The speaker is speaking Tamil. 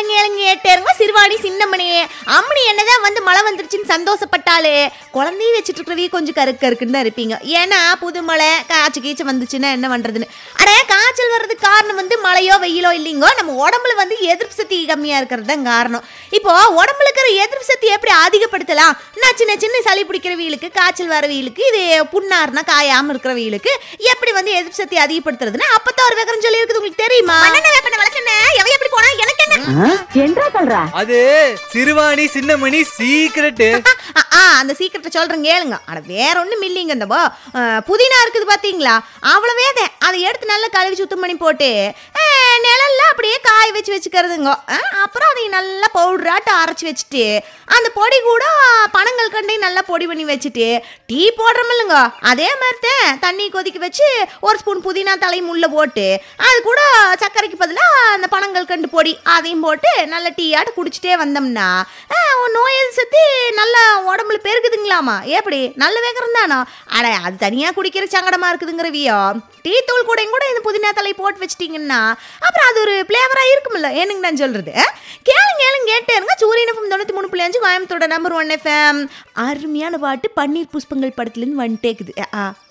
கேளுங்க கேளுங்க ஏட்டேருங்க சிறுவாணி சின்னமணி அம்மணி என்னதான் வந்து மழை வந்துருச்சுன்னு சந்தோஷப்பட்டாலே குழந்தைய வச்சுட்டு இருக்கிறவங்க கொஞ்சம் கருக்கு கருக்குன்னு தான் இருப்பீங்க ஏன்னா புது மழை காய்ச்சி கீச்சு வந்துச்சுன்னா என்ன பண்றதுன்னு அட காய்ச்சல் வர்றதுக்கு காரணம் வந்து மழையோ வெயிலோ இல்லைங்கோ நம்ம உடம்புல வந்து எதிர்ப்பு சக்தி கம்மியா இருக்கிறது தான் காரணம் இப்போ உடம்புல இருக்கிற எதிர்ப்பு சக்தி எப்படி அதிகப்படுத்தலாம் நான் சின்ன சின்ன சளி பிடிக்கிற வீலுக்கு காய்ச்சல் வர வீலுக்கு இது புண்ணாருனா காயாம இருக்கிற வீலுக்கு எப்படி வந்து எதிர்ப்பு சக்தி அதிகப்படுத்துறதுன்னு அப்பதான் ஒரு வேகரம் சொல்லி இருக்குது உங்களுக்கு தெரியுமா எவ எப்படி போனா எனக்கு என்ன என்றா சொல்ற அது சிறுவாணி சின்னமணி சீக்ரெட்டு ஆ, ஆ அந்த சீக்கிரத்தை சொல்றேன் கேளுங்க அட வேற ஒண்ணும் இல்லைங்க இந்த போ அஹ், புதினா இருக்குது பாத்தீங்களா அவ்வளவே தான் அதை எடுத்து நல்லா கழுவி சுத்தம் பண்ணி போட்டு அஹ், நிழல்ல அப்படியே காய வச்சு வச்சுக்கிறதுங்க அஹ், அப்புறம் அதை நல்லா பவுடராட்டு அரைச்சி வச்சுட்டு அந்த பொடி கூட பனங்கள் கண்டையும் நல்லா பொடி பண்ணி வச்சுட்டு டீ போடுறோமில்லுங்க அதே மாதிரி தான் தண்ணி கொதிக்க வச்சு ஒரு ஸ்பூன் புதினா தலையும் உள்ள போட்டு அது கூட சர்க்கரைக்கு பதிலாக அந்த பனங்கள் கண்டு பொடி அதையும் போட்டு நல்ல டீ ஆட்டு குடிச்சிட்டே வந்தோம்னா அஹ், உன் நோய் எதிர்ப்பு சக்தி நல்லா உடம்புல பெருக்குதுங்களாமா எப்படி நல்ல வேகம் தானோ அட அது தனியாக குடிக்கிற சங்கடமா இருக்குதுங்கிறவியோ டீ தூள் கூடயும் கூட இந்த புதினா தலை போட்டு வச்சிட்டிங்கன்னா அப்புறம் அது ஒரு ஃப்ளேவராக இருக்குமில்ல என்னங்க நான் சொல்கிறது கேளுங்க கேளுங்க கேட்டே இருங்க சூரியன் எஃப்எம் தொண்ணூற்றி மூணு புள்ளி அஞ்சு கோயம்புத்தோட நம்பர் ஒன் எஃப்எம் அருமையான பாட்டு பன்னீர் புஷ்பங்கள் படத்துலேருந்து வந்துட்டேக்குது ஆ